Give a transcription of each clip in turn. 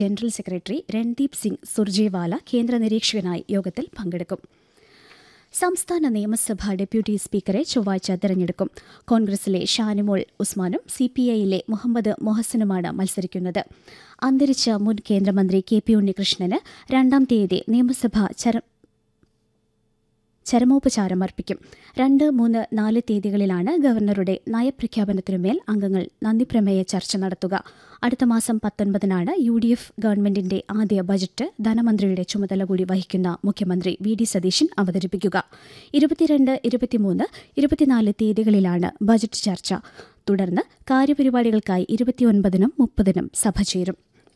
general secretary Randeep Singh Surjewala കേന്ദ്ര നിരീക്ഷകനായി യോഗത്തിൽ പങ്കെടുക്കും സംസ്ഥാന നിയമസഭാ ഡെപ്യൂട്ടി സ്പീക്കറെ ചൊവ്വാഴ്ച തെരഞ്ഞെടുക്കും കോൺഗ്രസിലെ ഷാനിമോൾ ഉസ്മാനും സി പി ഐയിലെ മുഹമ്മദ് മൊഹസിനുമാണ് മത്സരിക്കുന്നത് അന്തരിച്ച മുൻ കേന്ദ്രമന്ത്രി കെ പി ഉണ്ണികൃഷ്ണന് രണ്ടാം തീയതി നിയമസഭ ചര ചരമോപചാരം അർപ്പിക്കും രണ്ട് മൂന്ന് നാല് തീയതികളിലാണ് ഗവർണറുടെ നയപ്രഖ്യാപനത്തിനുമേൽ അംഗങ്ങൾ നന്ദിപ്രമേയ ചർച്ച നടത്തുക അടുത്ത മാസം പത്തൊൻപതിനാണ് യു ഡി എഫ് ഗവൺമെന്റിന്റെ ആദ്യ ബജറ്റ് ധനമന്ത്രിയുടെ ചുമതല കൂടി വഹിക്കുന്ന മുഖ്യമന്ത്രി വി ഡി സതീശൻ അവതരിപ്പിക്കുക ഇരുപത്തിരണ്ട് ഇരുപത്തിമൂന്ന് ഇരുപത്തിനാല് തീയതികളിലാണ് ബജറ്റ് ചർച്ച തുടർന്ന് കാര്യപരിപാടികൾക്കായി ഇരുപത്തിയൊൻപതിനും മുപ്പതിനും സഭ ചേരും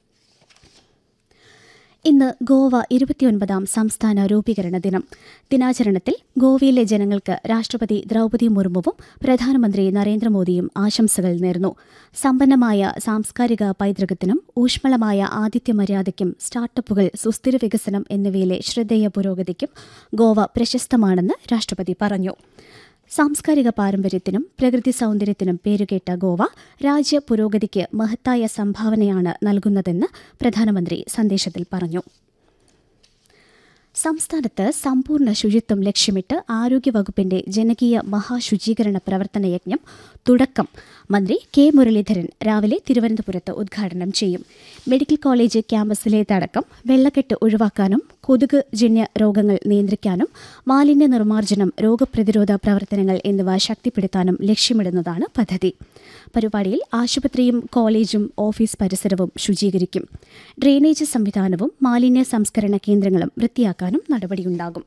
ഇന്ന് ഗോവ ഇരുപത്തിയൊൻപതാം സംസ്ഥാന രൂപീകരണ ദിനം ദിനാചരണത്തിൽ ഗോവയിലെ ജനങ്ങൾക്ക് രാഷ്ട്രപതി ദ്രൌപതി മുർമുവും പ്രധാനമന്ത്രി നരേന്ദ്രമോദിയും ആശംസകൾ നേർന്നു സമ്പന്നമായ സാംസ്കാരിക പൈതൃകത്തിനും ഊഷ്മളമായ ആതിഥ്യമര്യാദയ്ക്കും സ്റ്റാർട്ടപ്പുകൾ സുസ്ഥിര വികസനം എന്നിവയിലെ ശ്രദ്ധേയ പുരോഗതിക്കും ഗോവ പ്രശസ്തമാണെന്ന് രാഷ്ട്രപതി പറഞ്ഞു സാംസ്കാരിക പാരമ്പര്യത്തിനും പ്രകൃതി സൗന്ദര്യത്തിനും പേരുകേട്ട ഗോവ രാജ്യ പുരോഗതിക്ക് മഹത്തായ സംഭാവനയാണ് നൽകുന്നതെന്ന് പ്രധാനമന്ത്രി സന്ദേശത്തിൽ പറഞ്ഞു സംസ്ഥാനത്ത് സമ്പൂർണ്ണ ശുചിത്വം ലക്ഷ്യമിട്ട് ആരോഗ്യവകുപ്പിന്റെ ജനകീയ മഹാശുചീകരണ പ്രവർത്തന യജ്ഞം തുടക്കം മന്ത്രി കെ മുരളീധരൻ രാവിലെ തിരുവനന്തപുരത്ത് ഉദ്ഘാടനം ചെയ്യും മെഡിക്കൽ കോളേജ് ക്യാമ്പസിലേതടക്കം വെള്ളക്കെട്ട് ഒഴിവാക്കാനും കൊതുക് ജന്യ രോഗങ്ങൾ നിയന്ത്രിക്കാനും മാലിന്യ നിർമ്മാർജ്ജനം രോഗപ്രതിരോധ പ്രവർത്തനങ്ങൾ എന്നിവ ശക്തിപ്പെടുത്താനും ലക്ഷ്യമിടുന്നതാണ് പദ്ധതി പരിപാടിയിൽ ആശുപത്രിയും കോളേജും ഓഫീസ് പരിസരവും ശുചീകരിക്കും ഡ്രെയിനേജ് സംവിധാനവും മാലിന്യ സംസ്കരണ കേന്ദ്രങ്ങളും വൃത്തിയാക്കാനും നടപടിയുണ്ടാകും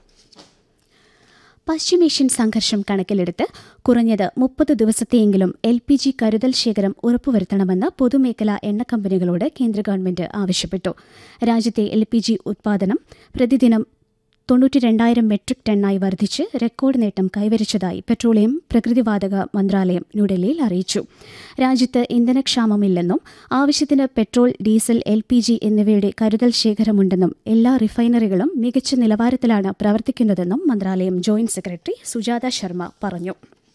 പശ്ചിമേഷ്യൻ സംഘർഷം കണക്കിലെടുത്ത് കുറഞ്ഞത് മുപ്പത് ദിവസത്തെയെങ്കിലും എൽ പി ജി കരുതൽ ശേഖരം ഉറപ്പുവരുത്തണമെന്ന് പൊതുമേഖലാ എണ്ണ കമ്പനികളോട് കേന്ദ്ര ഗവൺമെന്റ് ആവശ്യപ്പെട്ടു രാജ്യത്തെ എൽ പി ജി ഉത്പാദനം പ്രതിദിനം തൊണ്ണൂറ്റി രണ്ടായിരം മെട്രിക് ടണ്ണായി വർദ്ധിച്ച് റെക്കോർഡ് നേട്ടം കൈവരിച്ചതായി പെട്രോളിയം പ്രകൃതിവാതക മന്ത്രാലയം ന്യൂഡൽഹിയിൽ അറിയിച്ചു രാജ്യത്ത് ഇന്ധനക്ഷാമമില്ലെന്നും ആവശ്യത്തിന് petrol diesel L P G എന്നിവയുടെ കരുതൽ ശേഖരമുണ്ടെന്നും എല്ലാ റിഫൈനറികളും മികച്ച നിലവാരത്തിലാണ് പ്രവർത്തിക്കുന്നതെന്നും മന്ത്രാലയം ജോയിന്റ് സെക്രട്ടറി സുജാത ശർമ്മ പറഞ്ഞു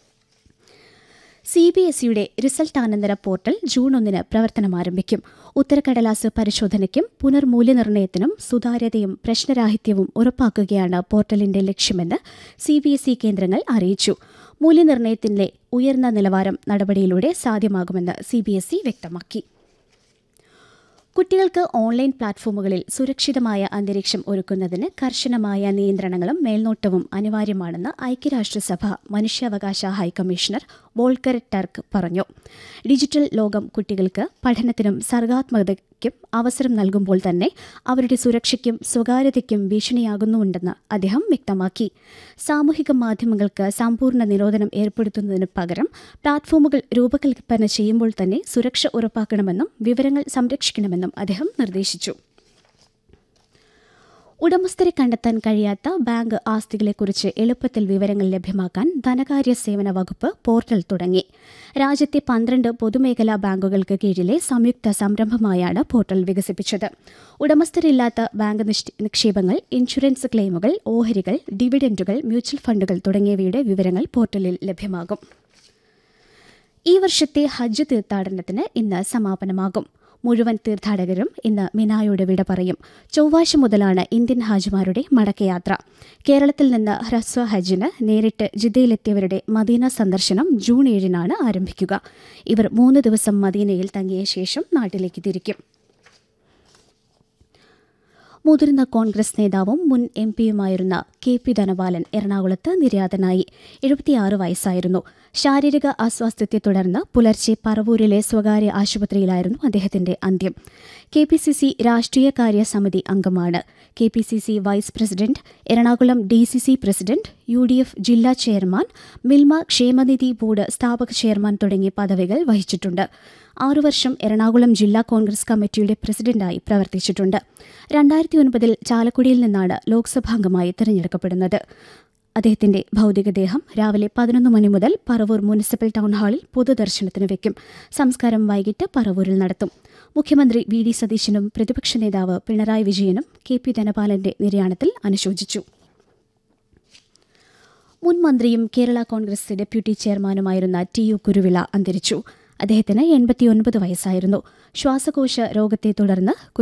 സി ബി എസ് ഇയുടെ റിസൾട്ടാനന്തര പോർട്ടൽ ജൂൺ ഒന്നിന് പ്രവർത്തനം ആരംഭിക്കും ഉത്തരക്കടലാസ് പരിശോധനയ്ക്കും പുനർമൂല്യനിർണ്ണയത്തിനും സുതാര്യതയും പ്രശ്നരാഹിത്യവും ഉറപ്പാക്കുകയാണ് പോർട്ടലിന്റെ ലക്ഷ്യമെന്ന് സി ബി എസ് ഇ കേന്ദ്രങ്ങൾ അറിയിച്ചു മൂല്യനിർണ്ണയത്തിലെ ഉയർന്ന നിലവാരം നടപടിയിലൂടെ സാധ്യമാകുമെന്ന് സി ബി എസ് ഇ വ്യക്തമാക്കി കുട്ടികൾക്ക് ഓൺലൈൻ പ്ലാറ്റ്ഫോമുകളിൽ സുരക്ഷിതമായ അന്തരീക്ഷം ഒരുക്കുന്നതിന് കർശനമായ നിയന്ത്രണങ്ങളും മേൽനോട്ടവും അനിവാര്യമാണെന്ന് ഐക്യരാഷ്ട്രസഭ മനുഷ്യാവകാശ ഹൈക്കമ്മീഷണർ വോൾക്കർ ടർക്ക് പറഞ്ഞു ഡിജിറ്റൽ ലോകം കുട്ടികൾക്ക് പഠനത്തിനും സർഗാത്മകതയ്ക്കും അവസരം നൽകുമ്പോൾ തന്നെ അവരുടെ സുരക്ഷയ്ക്കും സ്വകാര്യതയ്ക്കും ഭീഷണിയാകുന്നുണ്ടെന്ന് അദ്ദേഹം വ്യക്തമാക്കി സാമൂഹിക മാധ്യമങ്ങൾക്ക് സമ്പൂർണ്ണ നിരോധനം ഏർപ്പെടുത്തുന്നതിന് പകരം പ്ലാറ്റ്ഫോമുകൾ രൂപകൽപ്പന ചെയ്യുമ്പോൾ തന്നെ സുരക്ഷ ഉറപ്പാക്കണമെന്നും വിവരങ്ങൾ സംരക്ഷിക്കണമെന്നും അദ്ദേഹം നിർദ്ദേശിച്ചു ഉടമസ്ഥരെ കണ്ടെത്താൻ കഴിയാത്ത ബാങ്ക് ആസ്തികളെക്കുറിച്ച് എളുപ്പത്തിൽ വിവരങ്ങൾ ലഭ്യമാക്കാൻ ധനകാര്യ സേവന വകുപ്പ് പോർട്ടൽ തുടങ്ങി രാജ്യത്തെ പന്ത്രണ്ട് പൊതുമേഖലാ ബാങ്കുകൾക്ക് കീഴിലെ സംയുക്ത സംരംഭമായാണ് പോർട്ടൽ വികസിപ്പിച്ചത് ഉടമസ്ഥരില്ലാത്ത ബാങ്ക് നിക്ഷേപങ്ങൾ ഇൻഷുറൻസ് ക്ലെയിമുകൾ ഓഹരികൾ ഡിവിഡൻഡുകൾ മ്യൂച്വൽ ഫണ്ടുകൾ തുടങ്ങിയവയുടെ വിവരങ്ങൾ പോർട്ടലിൽ ലഭ്യമാകും ഈ വർഷത്തെ ഹജ്ജ് തീർത്ഥാടനത്തിന് ഇന്ന് സമാപനമാകും മുഴുവൻ തീർത്ഥാടകരും ഇന്ന് മിനായോട് വിട പറയും ചൊവ്വാഴ്ച മുതലാണ് ഇന്ത്യൻ ഹാജിമാരുടെ മടക്കയാത്ര കേരളത്തിൽ നിന്ന് ഹ്രസ്വ ഹജ്ജിന് നേരിട്ട് ജിദ്ദയിലെത്തിയവരുടെ മദീന സന്ദർശനം ജൂൺ ഏഴിനാണ് ആരംഭിക്കുക ഇവർ മൂന്ന് ദിവസം മദീനയിൽ തങ്ങിയ ശേഷം നാട്ടിലേക്ക് തിരിക്കും മുതിർന്ന കോൺഗ്രസ് നേതാവും മുൻ എം പിയുമായിരുന്ന കെ പി ധനപാലൻ എറണാകുളത്ത് നിര്യാതനായി എഴുപത്തിയാറ് വയസ്സായിരുന്നു ശാരീരിക അസ്വാസ്ഥ്യത്തെ തുടർന്ന് പുലർച്ചെ പറവൂരിലെ സ്വകാര്യ ആശുപത്രിയിലായിരുന്നു അദ്ദേഹത്തിന്റെ അന്ത്യം കെ പി സി സി രാഷ്ട്രീയകാര്യ സമിതി അംഗമാണ് K P C C vice president Ernakulam D C C president U D F ജില്ലാ ചെയർമാൻ മിൽമ ക്ഷേമനിധി ബോർഡ് സ്ഥാപക ചെയർമാൻ തുടങ്ങിയ പദവികൾ വഹിച്ചിട്ടുണ്ട് ആറു വർഷം എറണാകുളം ജില്ലാ കോൺഗ്രസ് കമ്മിറ്റിയുടെ പ്രസിഡന്റായി പ്രവർത്തിച്ചിട്ടുണ്ട് രണ്ടായിരത്തി ഒൻപതിൽ ചാലക്കുടിയിൽ നിന്നാണ് ലോക്സഭാംഗമായി തിരഞ്ഞെടുക്കപ്പെടുന്നത് അദ്ദേഹത്തിന്റെ ഭൗതികദേഹം രാവിലെ പതിനൊന്ന് മണി മുതൽ പറവൂർ മുനിസിപ്പൽ ടൗൺ ഹാളിൽ പൊതുദർശനത്തിന് വയ്ക്കും സംസ്കാരം വൈകിട്ട് പറവൂരിൽ നടത്തും മുഖ്യമന്ത്രി വി ഡി സതീശനും പ്രതിപക്ഷ നേതാവ് പിണറായി വിജയനും കെ പി ധനപാലന്റെ നിര്യാണത്തിൽ അനുശോചിച്ചു മുൻ മന്ത്രിയും കേരള കോൺഗ്രസ് ഡെപ്യൂട്ടി ചെയർമാനുമായിരുന്ന ടി യു കുരുവിള അന്തരിച്ചു അദ്ദേഹത്തിന് എൺപത്തിയൊൻപത് വയസ്സായിരുന്നു ശ്വാസകോശ രോഗത്തെ തുടർന്ന്